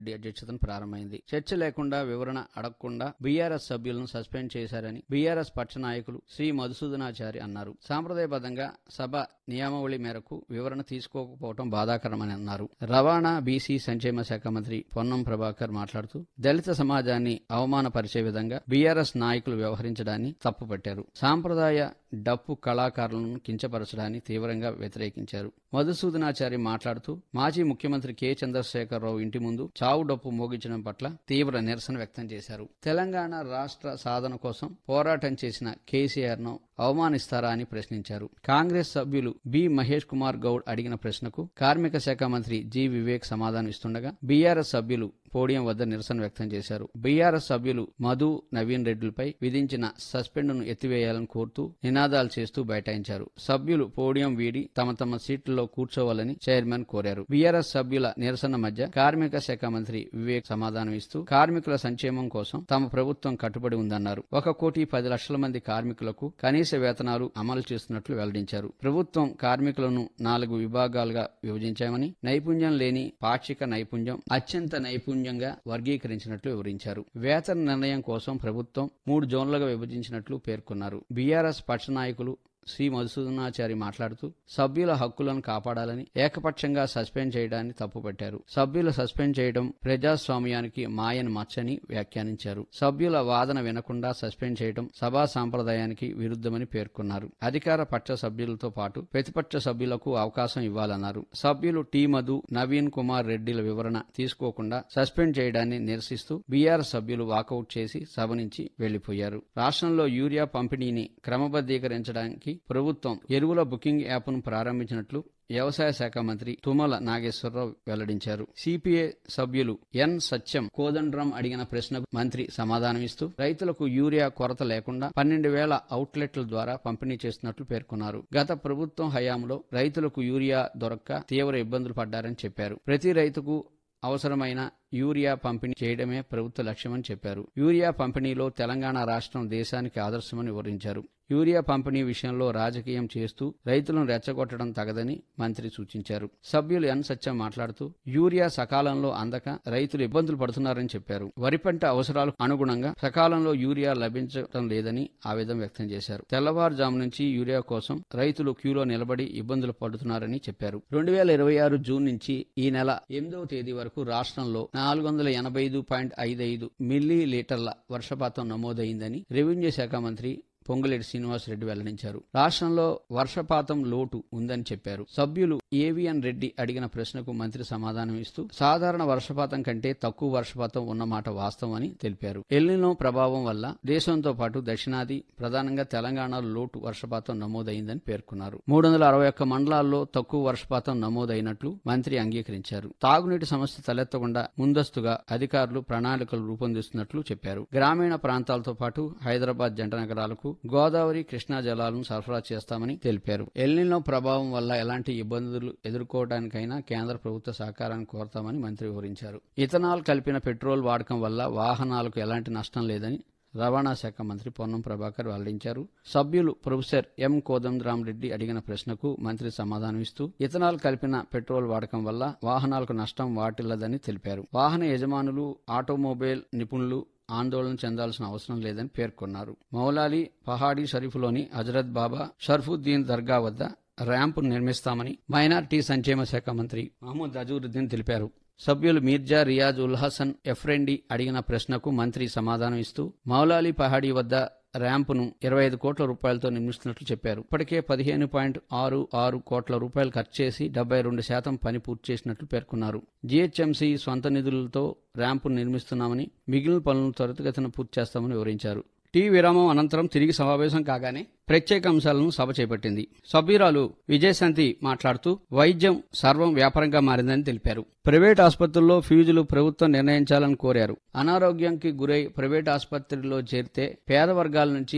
రెడ్డి అధ్యక్షతన ప్రారంభమైంది చర్చ లేకుండా వివరణ అడగకుండా బీఆర్ఎస్ సభ్యులను సస్పెండ్ చేశారని బీఆర్ఎస్ పక్ష నాయకులు శ్రీ మధుసూదనాచారి అన్నారు సాంప్రదాయబద్ధంగా సభ నియమావళి మేరకు వివరణ తీసుకోకపోవడం బాధాకరమని అన్నారు రవాణా బీసీ సంక్షేమ శాఖ మంత్రి పొన్నం ప్రభాకర్ మాట్లాడుతూ దళిత సమాజాన్ని అవమానపరిచే విధంగా బీఆర్ఎస్ నాయకులు వ్యవహరించడాన్ని తప్పుపట్టారు సాంప్రదాయ డప్పు కళాకారులను కించపరచడాన్ని తీవ్రంగా వ్యతిరేకించారు మధుసూదనాచారి మాట్లాడుతూ మాజీ ముఖ్యమంత్రి కె చంద్రశేఖరరావు ఇంటి ముందు చావు డప్పు మోగించడం పట్ల తీవ్ర నిరసన వ్యక్తం చేశారు తెలంగాణ రాష్ట్ర సాధన కోసం పోరాటం చేసిన కేసీఆర్ ను అవమానిస్తారా అని ప్రశ్నించారు కాంగ్రెస్ సభ్యులు బి మహేష్ కుమార్ గౌడ్ అడిగిన ప్రశ్నకు కార్మిక శాఖ మంత్రి జి వివేక్ సమాధానం ఇస్తుండగా బీఆర్ఎస్ సభ్యులు పోడియం వద్ద నిరసన వ్యక్తం చేశారు బీఆర్ఎస్ సభ్యులు మధు నవీన్ రెడ్డిలపై విధించిన సస్పెండ్ను ఎత్తివేయాలని కోరుతూ నినాదాలు చేస్తూ బైఠాయించారు సభ్యులు పోడియం వీడి తమ తమ సీట్లలో కూర్చోవాలని చైర్మన్ కోరారు బీఆర్ఎస్ సభ్యుల నిరసన మధ్య కార్మిక శాఖ మంత్రి వివేక్ సమాధానం ఇస్తూ కార్మికుల సంక్షేమం కోసం తమ ప్రభుత్వం కట్టుబడి ఉందన్నారు ఒక కోటి పది లక్షల మంది కార్మికులకు కనీస వేతనాలు అమలు చేస్తున్నట్లు వెల్లడించారు ప్రభుత్వం కార్మికులను నాలుగు విభాగాలుగా విభజించామని నైపుణ్యం లేని పాక్షిక నైపుణ్యం అత్యంత నైపుణ్యంగా వర్గీకరించినట్లు వివరించారు వేతన నిర్ణయం కోసం ప్రభుత్వం మూడు జోన్లుగా విభజించినట్లు పేర్కొన్నారు బీఆర్ఎస్ పక్ష నాయకులు శ్రీ మధుసూదనాచారి మాట్లాడుతూ సభ్యుల హక్కులను కాపాడాలని ఏకపక్షంగా సస్పెండ్ చేయడాన్ని తప్పుపట్టారు సభ్యులు సస్పెండ్ చేయడం ప్రజాస్వామ్యానికి మాయని మచ్చని వ్యాఖ్యానించారు సభ్యుల వాదన వినకుండా సస్పెండ్ చేయడం సభా సాంప్రదాయానికి విరుద్ధమని పేర్కొన్నారు అధికార పక్ష సభ్యులతో పాటు ప్రతిపక్ష సభ్యులకు అవకాశం ఇవ్వాలన్నారు సభ్యులు టీ మధు నవీన్ కుమార్ రెడ్డిల వివరణ తీసుకోకుండా సస్పెండ్ చేయడాన్ని నిరసిస్తూ బీఆర్ సభ్యులు వాకౌట్ చేసి సభ నుంచి వెళ్లిపోయారు రాష్ట్రంలో యూరియా పంపిణీని క్రమబద్దీకరించడానికి ప్రభుత్వం ఎరువుల బుకింగ్ యాప్ను ప్రారంభించినట్లు వ్యవసాయ శాఖ మంత్రి తుమ్మల నాగేశ్వరరావు వెల్లడించారు సిపిఐ సభ్యులు ఎన్ సత్యం కోదండ్రం అడిగిన ప్రశ్నకు మంత్రి సమాధానమిస్తూ రైతులకు యూరియా కొరత లేకుండా పన్నెండు వేల అవుట్లెట్ల ద్వారా పంపిణీ చేస్తున్నట్లు పేర్కొన్నారు గత ప్రభుత్వం హయాంలో రైతులకు యూరియా దొరక్క తీవ్ర ఇబ్బందులు పడ్డారని చెప్పారు ప్రతి రైతుకు అవసరమైన యూరియా పంపిణీ చేయడమే ప్రభుత్వ లక్ష్యమని చెప్పారు యూరియా పంపిణీలో తెలంగాణ రాష్ట్రం దేశానికి ఆదర్శమని వివరించారు యూరియా పంపిణీ విషయంలో రాజకీయం చేస్తూ రైతులను రెచ్చగొట్టడం తగదని మంత్రి సూచించారు సభ్యులు ఎన్ సత్యం మాట్లాడుతూ యూరియా సకాలంలో అందక రైతులు ఇబ్బందులు పడుతున్నారని చెప్పారు వరి పంట అవసరాలకు అనుగుణంగా సకాలంలో యూరియా లభించడం లేదని ఆవేదన వ్యక్తం చేశారు తెల్లవారుజాము నుంచి యూరియా కోసం రైతులు క్యూలో నిలబడి ఇబ్బందులు పడుతున్నారని చెప్పారు రెండు వేల ఇరవై ఆరు జూన్ నుంచి ఈ నెల ఎనిమిదవ తేదీ వరకు రాష్ట్రంలో నాలుగు వందల ఎనభై ఐదు పాయింట్ ఐదు ఐదు మిల్లీ లీటర్ల వర్షపాతం నమోదైందని రెవెన్యూ శాఖ మంత్రి పొంగులేటి శ్రీనివాసరెడ్డి వెల్లడించారు రాష్ట్రంలో వర్షపాతం లోటు ఉందని చెప్పారు సభ్యులు ఏవిఎన్ రెడ్డి అడిగిన ప్రశ్నకు మంత్రి సమాధానం ఇస్తూ సాధారణ వర్షపాతం కంటే తక్కువ వర్షపాతం ఉన్నమాట వాస్తవం అని తెలిపారు ఎల్నినో ప్రభావం వల్ల దేశంతో పాటు దక్షిణాది ప్రధానంగా తెలంగాణలో లోటు వర్షపాతం నమోదైందని పేర్కొన్నారు మూడు వందల అరవై ఒక్క మండలాల్లో తక్కువ వర్షపాతం నమోదైనట్లు మంత్రి అంగీకరించారు తాగునీటి సమస్య తలెత్తకుండా ముందస్తుగా అధికారులు ప్రణాళికలు రూపొందిస్తున్నట్లు చెప్పారు గ్రామీణ ప్రాంతాలతో పాటు హైదరాబాద్ జంట నగరాలకు గోదావరి కృష్ణా జలాలను సరఫరా చేస్తామని తెలిపారు ఎల్నినో ప్రభావం వల్ల ఎలాంటి ఇబ్బందులు ఎదుర్కోవడానికైనా కేంద్ర ప్రభుత్వ సహకారాన్ని కోరతామని మంత్రి వివరించారు ఇథనాల్ కలిపిన పెట్రోల్ వాడకం వల్ల వాహనాలకు ఎలాంటి నష్టం లేదని రవాణా శాఖ మంత్రి పొన్నం ప్రభాకర్ వెల్లడించారు సభ్యులు ప్రొఫెసర్ ఎం కోదండరామరెడ్డి అడిగిన ప్రశ్నకు మంత్రి సమాధానమిస్తూ ఇథనాల్ కలిపిన పెట్రోల్ వాడకం వల్ల వాహనాలకు నష్టం వాటిల్లదని తెలిపారు వాహన యజమానులు ఆటోమొబైల్ నిపుణులు ఆందోళన చెందాల్సిన అవసరం లేదని పేర్కొన్నారు మౌలాలి పహాడీ షరీఫ్లోని హజరత్ బాబా షర్ఫుద్దీన్ దర్గా వద్ద ర్యాంపు నిర్మిస్తామని మైనార్టీ సంక్షేమ శాఖ మంత్రి మహమ్మద్ అజూరుద్దీన్ తెలిపారు సభ్యులు మీర్జా రియాజ్ ఉల్ హసన్ ఎఫ్రెండి అడిగిన ప్రశ్నకు మంత్రి సమాధానం ఇస్తూ మౌలాలి పహాడీ వద్ద ర్యాంపును ఇరవై ఐదు కోట్ల రూపాయలతో నిర్మిస్తున్నట్లు చెప్పారు ఇప్పటికే పదిహేను పాయింట్ ఆరు ఆరు కోట్ల రూపాయలు ఖర్చు చేసి డెబ్బై రెండు శాతం పని పూర్తి చేసినట్లు పేర్కొన్నారు జీహెచ్ఎంసీ సొంత నిధులతో ర్యాంపును నిర్మిస్తున్నామని మిగిలిన పనులను త్వరితగతిన పూర్తి చేస్తామని వివరించారు టీ విరామం అనంతరం తిరిగి సమావేశం కాగానే ప్రత్యేక అంశాలను సభ చేపట్టింది సభ్యురాలు విజయశాంతి మాట్లాడుతూ వైద్యం సర్వం వ్యాపారంగా మారిందని తెలిపారు ప్రైవేట్ ఆసుపత్రుల్లో ఫీజులు ప్రభుత్వం నిర్ణయించాలని కోరారు అనారోగ్యానికి గురై ప్రైవేట్ ఆసుపత్రిలో చేరితే పేద వర్గాల నుంచి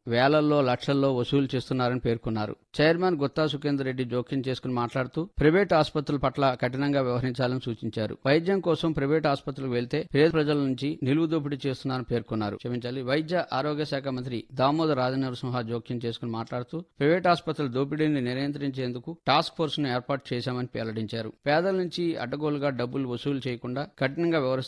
వేలల్లో లక్షల్లో వసూలు చేస్తున్నారని పేర్కొన్నారు చైర్మన్ గుత్తా సుఖేందర్ రెడ్డి జోక్యం చేసుకుని మాట్లాడుతూ ప్రైవేట్ ఆసుపత్రుల పట్ల కఠినంగా వ్యవహరించాలని సూచించారు వైద్యం కోసం ప్రైవేట్ ఆసుపత్రులకు వెళ్తే పేద ప్రజల నుంచి నిలువు దోపిడీ చేస్తున్నారని పేర్కొన్నారు క్షమించాలి వైద్య ఆరోగ్య శాఖ మంత్రి దామోదర్ రాజనరసింహ జోక్యం చేసుకుని మాట్లాడుతూ ప్రైవేట్ ఆసుపత్రుల దోపిడీని నియంత్రించేందుకు టాస్క్ ఫోర్స్ ను ఏర్పాటు చేశామని వెల్లడించారు పేదల నుంచి అడ్డగోలుగా డబ్బులు వసూలు చేయకుండా కఠినంగా వ్యవహరిస్తున్నారు